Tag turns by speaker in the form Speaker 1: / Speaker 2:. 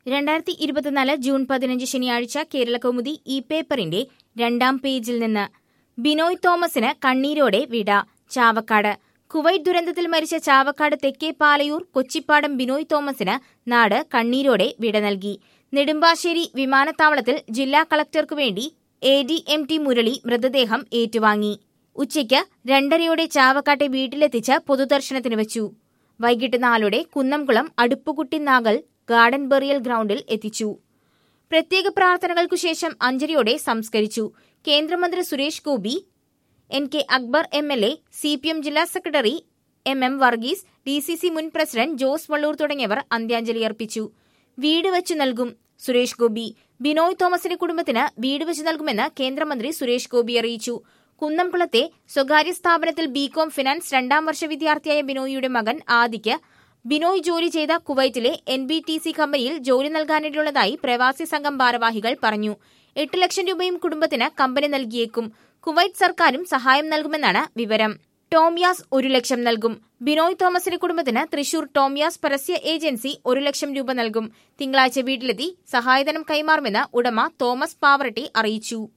Speaker 1: രണ്ടായിരത്തി ഇരുപത്തിനാല് ജൂൺ പതിനഞ്ച് ശനിയാഴ്ച കേരള കൗമുദി ഈ പേപ്പറിന്റെ രണ്ടാം പേജിൽ നിന്ന് ബിനോയ് തോമസിന് കണ്ണീരോടെ വിട ചാവക്കാട് കുവൈറ്റ് ദുരന്തത്തിൽ മരിച്ച ചാവക്കാട് തെക്കേ പാലയൂർ കൊച്ചിപ്പാടം ബിനോയ് തോമസിന് നാട് കണ്ണീരോടെ വിട നൽകി നെടുമ്പാശ്ശേരി വിമാനത്താവളത്തിൽ ജില്ലാ കളക്ടർക്കു വേണ്ടി A D M T Murali മൃതദേഹം ഏറ്റുവാങ്ങി ഉച്ചയ്ക്ക് രണ്ടരയോടെ ചാവക്കാട്ടെ വീട്ടിലെത്തിച്ച് പൊതുദർശനത്തിന് വെച്ചു വൈകിട്ട് നാലോടെ കുന്നംകുളം അടുപ്പുകുട്ടി നാഗൽ ഗാർഡൻ ബെറിയൽ ഗ്രൌണ്ടിൽ എത്തിച്ചു പ്രത്യേക പ്രാർത്ഥനകൾക്കു ശേഷം അഞ്ചരയോടെ സംസ്കരിച്ചു കേന്ദ്രമന്ത്രി Suresh Gopi N K Akbar M L A C P M ജില്ലാ secretary M M Varghese D C C മുൻ പ്രസിഡന്റ് ജോസ് വള്ളൂർ തുടങ്ങിയവർ അന്ത്യാഞ്ജലി അർപ്പിച്ചു വീട് വെച്ചു നൽകും സുരേഷ് ഗോപി ബിനോയ് തോമസിന്റെ കുടുംബത്തിന് വീട് വെച്ചു നൽകുമെന്ന് കേന്ദ്രമന്ത്രി സുരേഷ് ഗോപി അറിയിച്ചു കുന്നംകുളത്തെ സ്വകാര്യ സ്ഥാപനത്തിൽ ബികോം ഫിനാൻസ് രണ്ടാം വർഷ വിദ്യാർത്ഥിയായ ബിനോയിയുടെ മകൻ ആദിക്ക് ബിനോയ് ജോലി ചെയ്ത കുവൈറ്റിലെ എൻ ബി ടി സി കമ്പനിയിൽ ജോലി നൽകാനിട്ടുള്ളതായി പ്രവാസി സംഘം ഭാരവാഹികൾ പറഞ്ഞു എട്ട് ലക്ഷം രൂപയും കുടുംബത്തിന് കമ്പനി നൽകിയേക്കും കുവൈറ്റ് സർക്കാരും സഹായം നൽകുമെന്നാണ് വിവരം ടോമിയാസ് ഒരു ലക്ഷം നൽകും ബിനോയ് തോമസിന്റെ കുടുംബത്തിന് തൃശൂർ ടോമിയാസ് പരസ്യ ഏജൻസി ഒരു ലക്ഷം രൂപ നൽകും തിങ്കളാഴ്ച വീട്ടിലെത്തി സഹായധനം കൈമാറുമെന്ന് ഉടമ തോമസ് പാവറട്ടി അറിയിച്ചു